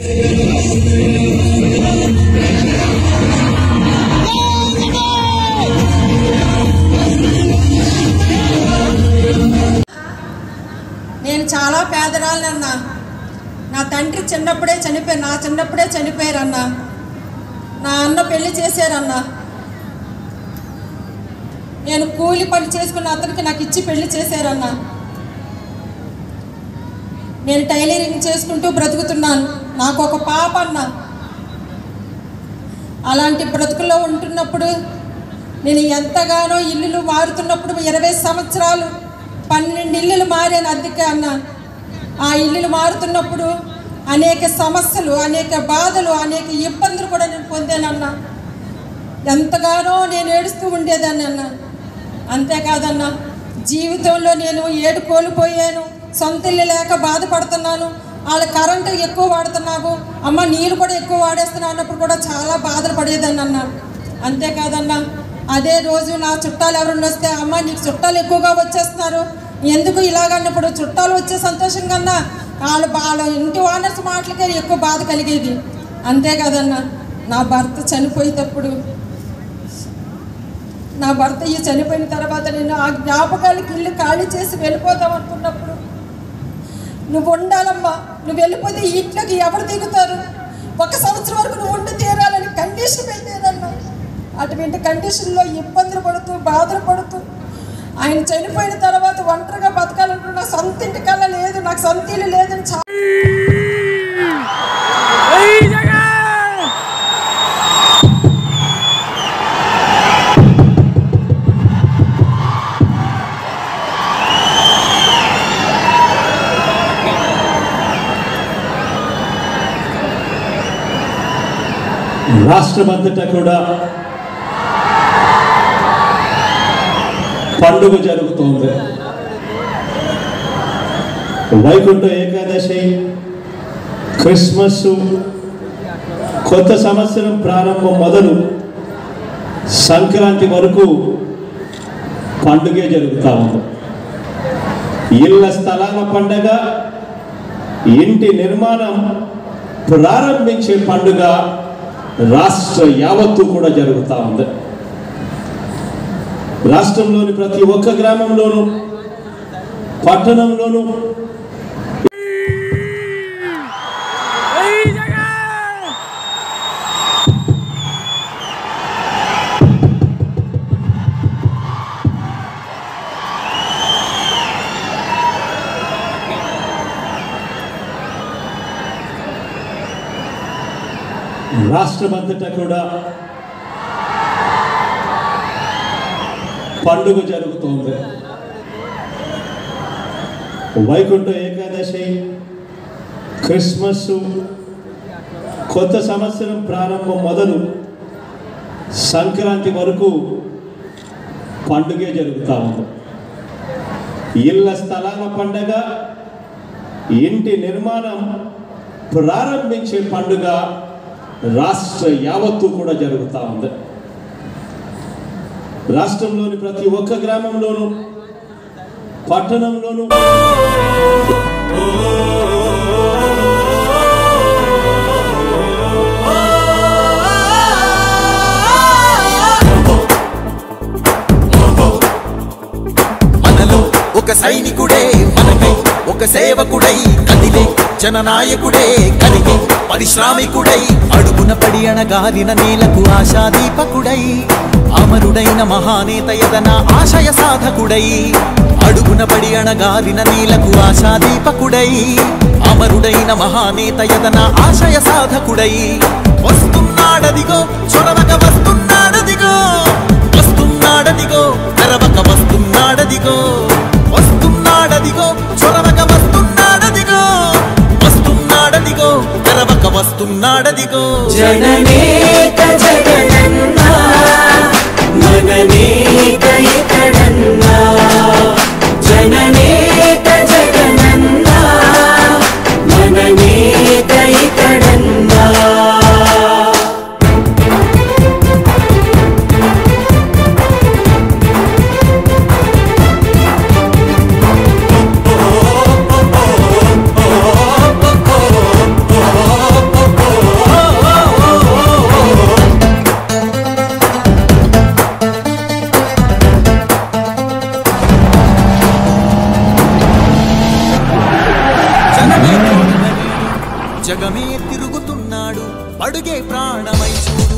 నేను చాలా పేదరాలన్నా నా తండ్రి చిన్నప్పుడే చనిపోయి నా చిన్నప్పుడే చనిపోయారన్నా నా అన్న పెళ్లి చేశారన్నా నేను కూలి పని చేసుకున్న అతనికి నాకు ఇచ్చి పెళ్లి చేశారన్నా నేను టైలరింగ్ చేసుకుంటూ బ్రతుకుతున్నాను నాకు ఒక పాప అన్న అలాంటి బ్రతుకులో ఉంటున్నప్పుడు నేను ఎంతగానో ఇల్లులు మారుతున్నప్పుడు ఇరవై సంవత్సరాలు పన్నెండు ఇల్లులు మారాను అద్దెకే అన్న ఆ ఇల్లులు మారుతున్నప్పుడు అనేక సమస్యలు అనేక బాధలు అనేక ఇబ్బందులు కూడా నేను పొందానన్నా ఎంతగానో నేను ఏడుస్తూ ఉండేదాన్ని అన్న అంతేకాదన్నా జీవితంలో నేను ఏడు కోల్పోయాను సొంత ఇల్లు లేక బాధపడుతున్నాను వాళ్ళ కరెంటు ఎక్కువ వాడుతున్నావు అమ్మ నీళ్ళు కూడా ఎక్కువ వాడేస్తున్నావు అన్నప్పుడు కూడా చాలా బాధలు పడేదాన్ని అన్న అంతేకాదన్నా అదే రోజు నా చుట్టాలు ఎవరైనా వస్తే అమ్మ నీకు చుట్టాలు ఎక్కువగా వచ్చేస్తున్నారు ఎందుకు ఇలాగన్నప్పుడు చుట్టాలు వచ్చే సంతోషం కన్నా వాళ్ళ వాళ్ళ ఇంటి ఓనర్స్ మాటలకే ఎక్కువ బాధ కలిగేది అంతే కదన్నా నా భర్త చనిపోయేటప్పుడు నా భర్త ఈ చనిపోయిన తర్వాత నేను ఆ జ్ఞాపకాలకి ఇల్లు ఖాళీ చేసి వెళ్ళిపోదాం అనుకున్నప్పుడు నువ్వు ఉండాలమ్మా నువ్వు వెళ్ళిపోతే ఈ ఇంట్లోకి ఎవరు దిగుతారు ఒక సంవత్సరం వరకు నువ్వు ఉండి తీరాలని కండిషన్ పెట్టేదన్నా అటువంటి కండిషన్లో ఇబ్బందులు పడుతూ బాధలు పడుతూ ఆయన చనిపోయిన తర్వాత ఒంటరిగా బతకాలంటున్నా నాకు సొంత ఇంటి కల్లా లేదు నాకు సొంత ఇల్లు లేదని చాలా రాష్ట్రమంతటా కూడా పండుగ జరుగుతోంది వైకుంఠ ఏకాదశి క్రిస్మస్ కొత్త సంవత్సరం ప్రారంభం మొదలు సంక్రాంతి వరకు పండుగే జరుగుతూ ఉంది ఇళ్ల స్థలాల పండగ ఇంటి నిర్మాణం ప్రారంభించే పండుగ రాష్ట్ర యావత్తు కూడా జరుగుతూ ఉంది రాష్ట్రంలోని ప్రతి ఒక్క గ్రామంలోనూ పట్టణంలోనూ రాష్ట్రమంతటా కూడా పండుగ జరుగుతోంది వైకుంఠ ఏకాదశి క్రిస్మస్ కొత్త సంవత్సరం ప్రారంభం మొదలు సంక్రాంతి వరకు పండుగే జరుగుతూ ఉంది ఇళ్ల స్థలాల పండగ ఇంటి నిర్మాణం ప్రారంభించే పండుగ రాష్ట్ర యావత్తు కూడా జరుగుతూ ఉంది రాష్ట్రంలోని ప్రతి ఒక్క గ్రామంలోనూ పట్టణంలోనూ మనలో ఒక సైనికుడే మనకై ఒక సేవకుడై కదిలే జననాయకుడే కరిగే పరిశ్రామికుడై అడుగున పడి అణగారిన నేలకు ఆశాదీపకుడై అమరుడైన మహానేత యదన ఆశయ సాధకుడై అడుగున పడి అణగారిన నేలకు ఆశాదీపకుడై అమరుడైన మహానేత యదన ఆశయ సాధకుడై వస్తున్నాడదిగో చొరవక వస్తున్నాడదిగో వస్తున్నాడదిగో తెరవక వస్తున్నాడదిగో వస్తున్నాడదిగో చొరవక వస్తున్నాడదిగో వస్తున్నాడదిగో తెరవక వస్తున్నాడదిగో జననేక జగనన్నా మననేక ఇతడన్నా జననేక జగనన్నా మననేక ఇతడన్నా ఓ జగమే తిరుగుతున్నాడు అడుగే ప్రాణమై చూడు